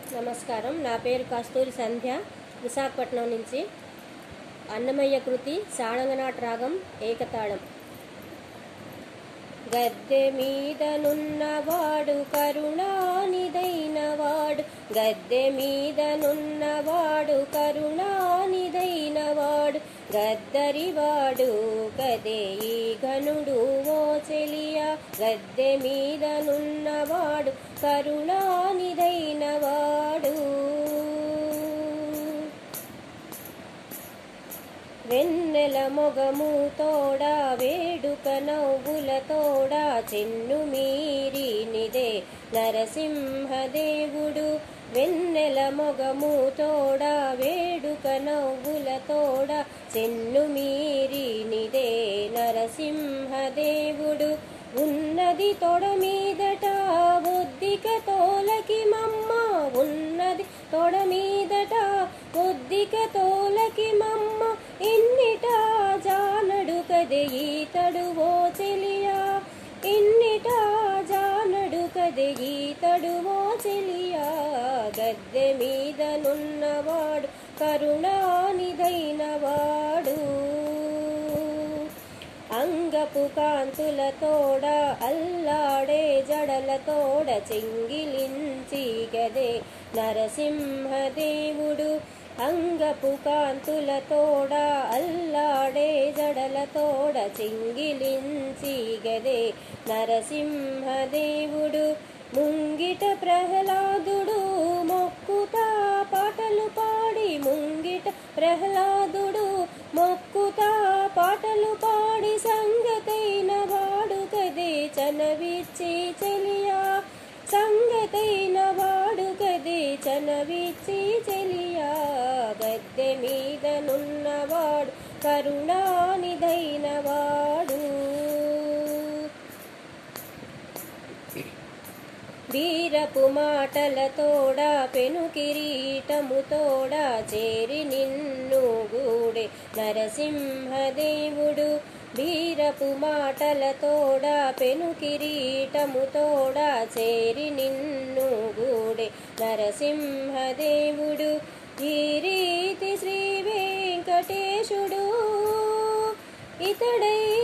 నమస్కారం నా పేరు కస్తూరి సంధ్య విశాఖపట్నం నుంచి అన్నమయ్య కృతి సాడంగనాట రాగం ఏకతాళం గద్దె మీదనున్నవాడు కరుణానిదైనవాడు గద్దె మీదనున్నవాడు కరుణానిదైనవాడు గద్దరివాడు గదే ఈ ఘనుడు ఓ చెలియా గద్దె మీదనున్నవాడు కరుణానిదైనవాడు వెన్నెల మొగము తోడా వేడుక నవ్వుల తోడా చెన్ను మీరినిదే నరసింహదేవుడు వెన్నెల మొగము తోడా వేడుక నవ్వుల తోడా చెన్ను మీరినిదే నరసింహదేవుడు ఉన్నది తొడ మీదట బుద్ధిక తోలకి మమ్మ ఉన్నది తొడ మీదట బుద్ధిక తోలకి మమ్మ ఇన్నిట జానడు కదే ఈతడు ఓ చెలియా ఇన్నిట జానడు కదే ఈతడు ఓ చెలియా గద్దె మీదనున్నవాడు కరుణానిదైనవాడు అంగపు కాంతుల తోడ అల్లాడే జడల తోడ చెంగిలించి గదే నరసింహదేవుడు అంగపు కాంతుల తోడ అల్లాడే జడల తోడ చెంగిలించి గదే నరసింహదేవుడు ముంగిట ప్రహ్లాదుడు మొక్కుతా పాటలు పాడి ముంగిట ప్రహ్లాదుడు మొక్కుతా పాటలు పాడి సంగతైన వాడు కదే చనవిచ్చి చెలియా సంగతైన వాడు కదే చనవిచ్చి చెలియా గద్దె మీదనున్నవాడు కరుణానిదైన వాడు వీరపు మాటల తోడా పెను కిరీటము తోడా చేరి నిన్ను గూడే నరసింహదేవుడు వీరపు మాటల తోడా పెను కిరీటము తోడా చేరి నిన్ను గూడే నరసింహదేవుడు ఈ రీతి శ్రీ వెంకటేశుడు ఇతడై